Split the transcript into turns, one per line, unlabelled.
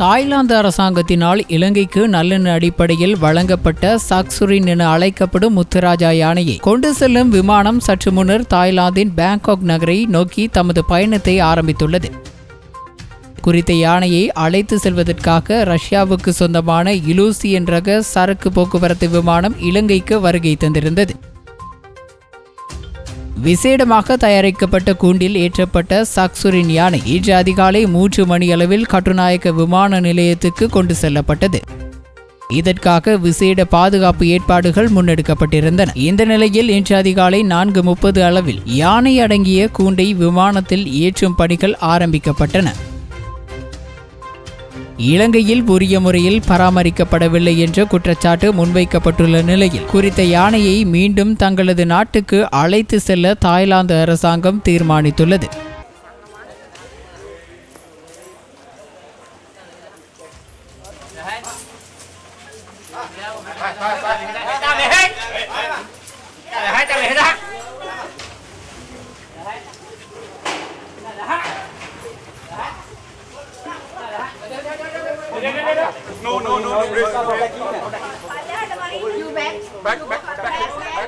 Thailand அரசாங்கத்தினால் இலங்கைக்கு நல்லெண்ண அடிப்படையில் வழங்கப்பட்ட சாக்சுரின் என அழைக்கப்படும் முத்துராஜா யானையை கொண்டு செல்லும் விமானம் சற்று முன்னர் தாய்லாந்தின் பேங்காக் நகரை நோக்கி தமது பயணத்தை ஆரம்பித்துள்ளது குறித்த யானையை அழைத்து செல்வதற்காக ரஷ்யாவுக்கு சொந்தமான இலூசியன் ரக சரக்கு போக்குவரத்து விமானம் இலங்கைக்கு வருகை தந்திருந்தது விசேடமாக தயாரிக்கப்பட்ட கூண்டில் ஏற்றப்பட்ட சாக்சுரின் யானை இன்று அதிகாலை மூன்று மணியளவில் கட்டுநாயக்க விமான நிலையத்துக்கு கொண்டு செல்லப்பட்டது இதற்காக விசேட பாதுகாப்பு ஏற்பாடுகள் முன்னெடுக்கப்பட்டிருந்தன இந்த நிலையில் இன்று அதிகாலை நான்கு முப்பது அளவில் யானை அடங்கிய கூண்டை விமானத்தில் ஏற்றும் பணிகள் ஆரம்பிக்கப்பட்டன இலங்கையில் உரிய முறையில் பராமரிக்கப்படவில்லை என்ற குற்றச்சாட்டு முன்வைக்கப்பட்டுள்ள நிலையில் குறித்த யானையை மீண்டும் தங்களது நாட்டுக்கு அழைத்து செல்ல தாய்லாந்து அரசாங்கம் தீர்மானித்துள்ளது
No, no, no, no. Back, back, back.